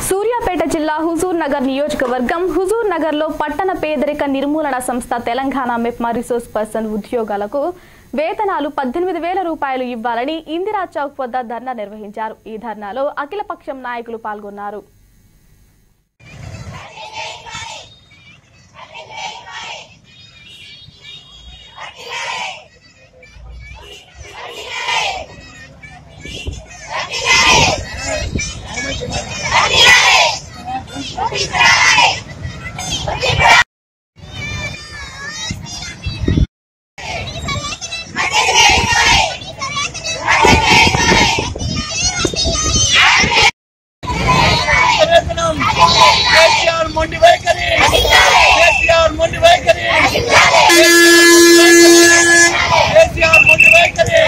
సూర్యాపేట జిల్లా హుజూర్ నగర్ నియోజకవర్గం హుజూర్ నగర్ లో పట్టణ పేదరిక నిర్మూలన సంస్థ తెలంగాణ మెప్మా రిసోర్స్ పర్సన్ ఉద్యోగాలకు వేతనాలు పద్దెనిమిది వేల రూపాయలు ఇవ్వాలని ఇందిరా చౌక్ వద్ద ధర్నా నిర్వహించారు ఈ ధర్నాలో అఖిలపక్షం నాయకులు పాల్గొన్నారు వేతనం కేసీఆర్ మొండి వైఖరి కేసీఆర్ మొండి వైఖరి కేసీఆర్ మొండి వైఖరి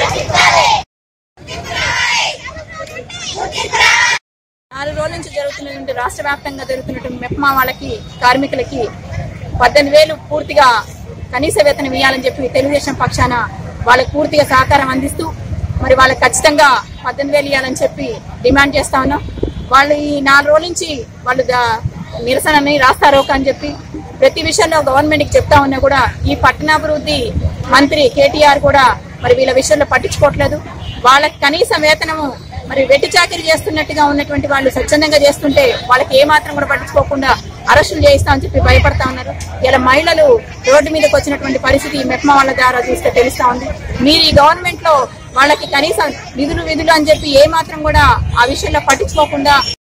నాలుగు రోజుల నుంచి జరుగుతున్నటువంటి రాష్ట్ర వ్యాప్తంగా జరుగుతున్నటువంటి మెప్మా వాళ్ళకి కార్మికులకి పద్దెనిమిది వేలు పూర్తిగా కనీస వేతనం ఇవ్వాలని చెప్పి తెలుగుదేశం పక్షాన వాళ్ళకి పూర్తిగా సహకారం అందిస్తూ మరి వాళ్ళకి ఖచ్చితంగా పద్దెనిమిది వేలు ఇవ్వాలని చెప్పి డిమాండ్ చేస్తా ఉన్నాం వాళ్ళు ఈ నాలుగు రోజుల నుంచి వాళ్ళు ద- నిరసనని రాస్తారోక అని చెప్పి ప్రతి విషయంలో గవర్నమెంట్ కి చెప్తా ఉన్నా కూడా ఈ పట్టణాభివృద్ధి మంత్రి కేటీఆర్ కూడా మరి వీళ్ళ విషయంలో పట్టించుకోవట్లేదు వాళ్ళకి కనీస వేతనము మరి వెట్టి చాకిరి చేస్తున్నట్టుగా ఉన్నటువంటి వాళ్ళు స్వచ్ఛందంగా చేస్తుంటే వాళ్ళకి ఏ మాత్రం కూడా పట్టించుకోకుండా అరెస్టులు చేయిస్తామని చెప్పి భయపడతా ఉన్నారు ఇలా మహిళలు రోడ్డు మీదకి వచ్చినటువంటి పరిస్థితి ఈ మెప్మా వాళ్ళ ద్వారా చూస్తే తెలుస్తా ఉంది మీరు ఈ గవర్నమెంట్ లో వాళ్ళకి కనీసం నిధులు విధులు అని చెప్పి ఏ మాత్రం కూడా ఆ విషయంలో పట్టించుకోకుండా